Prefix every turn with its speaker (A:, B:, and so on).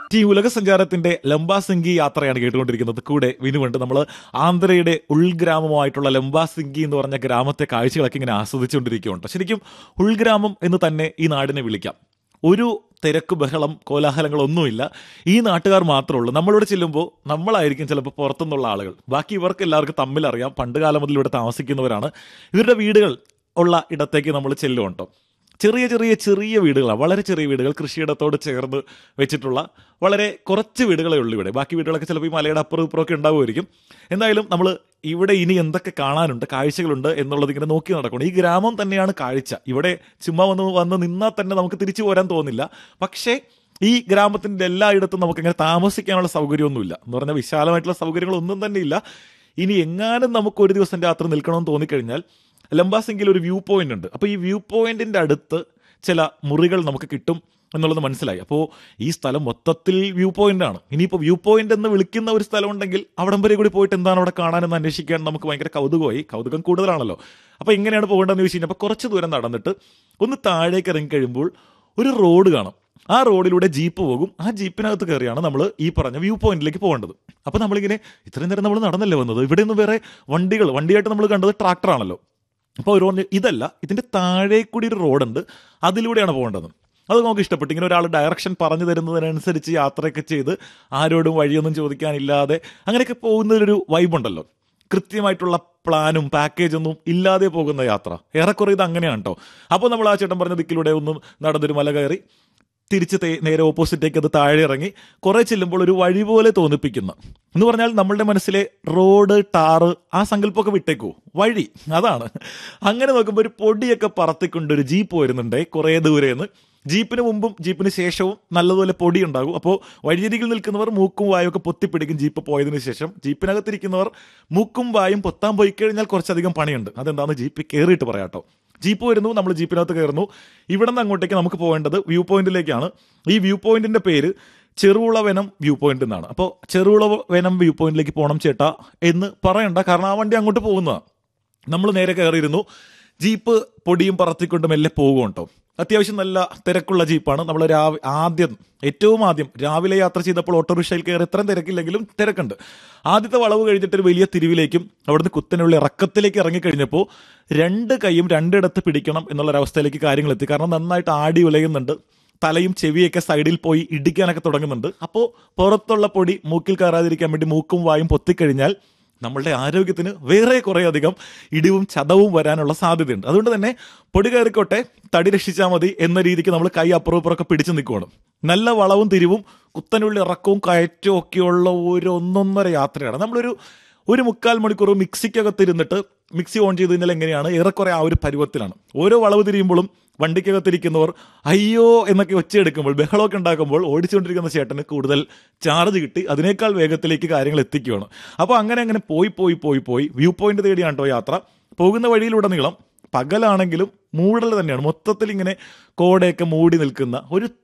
A: ഈ ഉലക സഞ്ചാരത്തിന്റെ ലംബാസിംഗി യാത്രയാണ് കേട്ടുകൊണ്ടിരിക്കുന്നത് കൂടെ വിനുവുണ്ട് നമ്മൾ ആന്ധ്രയുടെ ഉൾഗ്രാമമായിട്ടുള്ള ലംബാസിംഗി എന്ന് പറഞ്ഞ ഗ്രാമത്തെ കാഴ്ചകളൊക്കെ ഇങ്ങനെ ആസ്വദിച്ചുകൊണ്ടിരിക്കുകയുണ്ട് ശരിക്കും ഉൾഗ്രാമം എന്ന് തന്നെ ഈ നാടിനെ വിളിക്കാം ഒരു തിരക്ക് ബഹളം കോലാഹലങ്ങളൊന്നുമില്ല ഈ നാട്ടുകാർ മാത്രമേ ഉള്ളൂ നമ്മളോട് ചെല്ലുമ്പോൾ നമ്മളായിരിക്കും ചിലപ്പോൾ പുറത്തുനിന്നുള്ള ആളുകൾ ബാക്കി ഇവർക്ക് എല്ലാവർക്കും തമ്മിൽ അറിയാം പണ്ട് കാലം മുതൽ ഇവിടെ താമസിക്കുന്നവരാണ് ഇവരുടെ വീടുകൾ ഉള്ള ഇടത്തേക്ക് നമ്മൾ ചെല്ലുമുണ്ടോ ചെറിയ ചെറിയ ചെറിയ വീടുകളാണ് വളരെ ചെറിയ വീടുകൾ കൃഷിയിടത്തോട് ചേർന്ന് വെച്ചിട്ടുള്ള വളരെ കുറച്ച് വീടുകളേ ഉള്ളൂ ഇവിടെ ബാക്കി വീടുകളൊക്കെ ചിലപ്പോൾ ഈ മലയുടെ അപ്പുറം ഇപ്പുറമൊക്കെ ഉണ്ടാവുമായിരിക്കും എന്തായാലും നമ്മൾ ഇവിടെ ഇനി എന്തൊക്കെ കാണാനുണ്ട് കാഴ്ചകളുണ്ട് എന്നുള്ളത് ഇങ്ങനെ നോക്കി നടക്കണം ഈ ഗ്രാമം തന്നെയാണ് കാഴ്ച ഇവിടെ ചുമ്മാ വന്ന് വന്ന് നിന്നാൽ തന്നെ നമുക്ക് തിരിച്ചു പോരാൻ തോന്നില്ല പക്ഷേ ഈ ഗ്രാമത്തിന്റെ എല്ലായിടത്തും നമുക്ക് ഇങ്ങനെ താമസിക്കാനുള്ള സൗകര്യമൊന്നുമില്ല എന്ന് പറഞ്ഞാൽ വിശാലമായിട്ടുള്ള സൗകര്യങ്ങളൊന്നും തന്നെ ഇല്ല ഇനി എങ്ങാനും നമുക്ക് ഒരു ദിവസം രാത്രി നിൽക്കണമെന്ന് തോന്നിക്കഴിഞ്ഞാൽ ലംബാസിംഗിൽ ഒരു വ്യൂ പോയിന്റ് ഉണ്ട് അപ്പോൾ ഈ വ്യൂ പോയിന്റിന്റെ അടുത്ത് ചില മുറികൾ നമുക്ക് കിട്ടും എന്നുള്ളത് മനസ്സിലായി അപ്പോൾ ഈ സ്ഥലം മൊത്തത്തിൽ വ്യൂ പോയിന്റ് ആണ് ഇനിയിപ്പോൾ വ്യൂ പോയിന്റ് എന്ന് വിളിക്കുന്ന ഒരു സ്ഥലം ഉണ്ടെങ്കിൽ അവിടം വരെ കൂടി പോയിട്ട് എന്താണ് അവിടെ കാണാനെന്ന് അന്വേഷിക്കാൻ നമുക്ക് ഭയങ്കര കൗതുകമായി കൗതുകം കൂടുതലാണല്ലോ അപ്പോൾ എങ്ങനെയാണ് പോകേണ്ടതെന്ന് ചോദിച്ചു കഴിഞ്ഞാൽ അപ്പോൾ കുറച്ച് ദൂരം നടന്നിട്ട് ഒന്ന് താഴേക്ക് ഇറങ്ങി കഴിയുമ്പോൾ ഒരു റോഡ് കാണാം ആ റോഡിലൂടെ ജീപ്പ് പോകും ആ ജീപ്പിനകത്ത് കയറിയാണ് നമ്മൾ ഈ പറഞ്ഞ വ്യൂ പോയിന്റിലേക്ക് പോകേണ്ടത് അപ്പോൾ നമ്മളിങ്ങനെ ഇത്രയും നേരം നമ്മൾ നടന്നല്ലേ വന്നത് ഇവിടെ നിന്ന് വേറെ വണ്ടികൾ വണ്ടിയായിട്ട് നമ്മൾ കണ്ടത് ട്രാക്ടറാണല്ലോ അപ്പോൾ ഒരു പറഞ്ഞു ഇതല്ല ഇതിന്റെ താഴെ കൂടി ഒരു റോഡുണ്ട് അതിലൂടെയാണ് പോകേണ്ടത് അത് നമുക്ക് ഇഷ്ടപ്പെട്ടു ഇങ്ങനെ ഒരാൾ ഡയറക്ഷൻ പറഞ്ഞു തരുന്നതിനനുസരിച്ച് യാത്രയൊക്കെ ചെയ്ത് ആരോടും വഴിയൊന്നും ചോദിക്കാനില്ലാതെ അങ്ങനെയൊക്കെ പോകുന്നതിലൊരു വൈബുണ്ടല്ലോ കൃത്യമായിട്ടുള്ള പ്ലാനും പാക്കേജൊന്നും ഇല്ലാതെ പോകുന്ന യാത്ര ഏറെക്കുറെ ഇത് അങ്ങനെയാണ് കേട്ടോ അപ്പോൾ നമ്മൾ ആ ചേട്ടൻ പറഞ്ഞ ദിക്കിലൂടെ ഒന്നും നടന്നൊരു മല കയറി തിരിച്ച് തേ- നേരെ ഓപ്പോസിറ്റേക്ക് അത് താഴെ ഇറങ്ങി കുറെ ചെല്ലുമ്പോൾ ഒരു വഴി പോലെ തോന്നിപ്പിക്കുന്ന എന്ന് പറഞ്ഞാൽ നമ്മളുടെ മനസ്സിലെ റോഡ് ടാറ് ആ സങ്കല്പമൊക്കെ വിട്ടേക്കൂ വഴി അതാണ് അങ്ങനെ നോക്കുമ്പോൾ ഒരു പൊടിയൊക്കെ പറത്തിക്കൊണ്ട് ഒരു ജീപ്പ് വരുന്നുണ്ടേ കുറേ ദൂരേന്ന് ജീപ്പിന് മുമ്പും ജീപ്പിന് ശേഷവും നല്ലതുപോലെ പൊടി ഉണ്ടാകും അപ്പോൾ വഴിയരികിൽ നിൽക്കുന്നവർ മൂക്കും വായും ഒക്കെ പൊത്തിപ്പിടിക്കും ജീപ്പ് പോയതിനു ശേഷം ജീപ്പിനകത്തിരിക്കുന്നവർ മൂക്കും വായും പൊത്താൻ പോയി കഴിഞ്ഞാൽ കുറച്ചധികം പണിയുണ്ട് അതെന്താണെന്ന് ജീപ്പിൽ കയറിയിട്ട് പറയാട്ടോ ജീപ്പ് വരുന്നു നമ്മൾ ജീപ്പിനകത്ത് കയറുന്നു ഇവിടെ നിന്ന് അങ്ങോട്ടേക്ക് നമുക്ക് പോകേണ്ടത് വ്യൂ പോയിന്റിലേക്കാണ് ഈ വ്യൂ പോയിന്റിന്റെ പേര് ചെറുവിള വനം വ്യൂ പോയിന്റ് എന്നാണ് അപ്പോൾ ചെറുവിള വനം വ്യൂ പോയിന്റിലേക്ക് പോകണം ചേട്ടാ എന്ന് പറയണ്ട കാരണം ആ വണ്ടി അങ്ങോട്ട് പോകുന്നതാണ് നമ്മൾ നേരെ കയറിയിരുന്നു ജീപ്പ് പൊടിയും പറത്തിക്കൊണ്ട് മെല്ലെ പോകും കേട്ടോ അത്യാവശ്യം നല്ല തിരക്കുള്ള ജീപ്പാണ് നമ്മൾ രാവി ആദ്യം ഏറ്റവും ആദ്യം രാവിലെ യാത്ര ചെയ്തപ്പോൾ ഓട്ടോറിക്ഷയിൽ കയറി ഇത്രയും തിരക്കില്ലെങ്കിലും തിരക്കുണ്ട് ആദ്യത്തെ വളവ് കഴിഞ്ഞിട്ട് ഒരു വലിയ തിരിവിലേക്കും അവിടുന്ന് കുത്തനുള്ള ഇറക്കത്തിലേക്ക് ഇറങ്ങിക്കഴിഞ്ഞപ്പോൾ രണ്ട് കൈയും രണ്ടിടത്ത് പിടിക്കണം എന്നുള്ളൊരവസ്ഥയിലേക്ക് കാര്യങ്ങൾ എത്തി കാരണം നന്നായിട്ട് ആടി ഉലയുന്നുണ്ട് തലയും ചെവിയൊക്കെ സൈഡിൽ പോയി ഇടിക്കാനൊക്കെ തുടങ്ങുന്നുണ്ട് അപ്പോൾ പുറത്തുള്ള പൊടി മൂക്കിൽ കയറാതിരിക്കാൻ വേണ്ടി മൂക്കും വായും പൊത്തിക്കഴിഞ്ഞാൽ നമ്മളുടെ ആരോഗ്യത്തിന് വേറെ കുറേ അധികം ഇടിവും ചതവും വരാനുള്ള സാധ്യതയുണ്ട് അതുകൊണ്ട് തന്നെ പൊടി കയറിക്കോട്ടെ തടി രക്ഷിച്ചാൽ മതി എന്ന രീതിക്ക് നമ്മൾ കൈ അപ്പുറം ഇപ്പുറമൊക്കെ പിടിച്ചു നിൽക്കണം നല്ല വളവും തിരിവും കുത്തനുള്ള ഇറക്കവും കയറ്റവും ഒക്കെയുള്ള ഒരു ഒന്നൊന്നര യാത്രയാണ് നമ്മളൊരു ഒരു മുക്കാൽ മണിക്കൂർ മിക്സിക്കകത്ത് ഇരുന്നിട്ട് മിക്സി ഓൺ ചെയ്ത് കഴിഞ്ഞാൽ എങ്ങനെയാണ് ഏറെക്കുറെ ആ ഒരു പരുവത്തിലാണ് ഓരോ വളവ് തിരിയുമ്പോഴും വണ്ടിക്കകത്തിരിക്കുന്നവർ അയ്യോ എന്നൊക്കെ ഒച്ചയെടുക്കുമ്പോൾ ബഹളമൊക്കെ ഉണ്ടാക്കുമ്പോൾ ഓടിച്ചുകൊണ്ടിരിക്കുന്ന ചേട്ടന് കൂടുതൽ ചാർജ് കിട്ടി അതിനേക്കാൾ വേഗത്തിലേക്ക് കാര്യങ്ങൾ എത്തിക്കുകയാണ് അപ്പോൾ അങ്ങനെ അങ്ങനെ പോയി പോയി പോയി പോയി വ്യൂ പോയിന്റ് തേടിയാണ് കേട്ടോ യാത്ര പോകുന്ന വഴിയിലുടനീളം പകലാണെങ്കിലും മൂടൽ തന്നെയാണ് മൊത്തത്തിൽ ഇങ്ങനെ കോടയൊക്കെ മൂടി നിൽക്കുന്ന ഒരു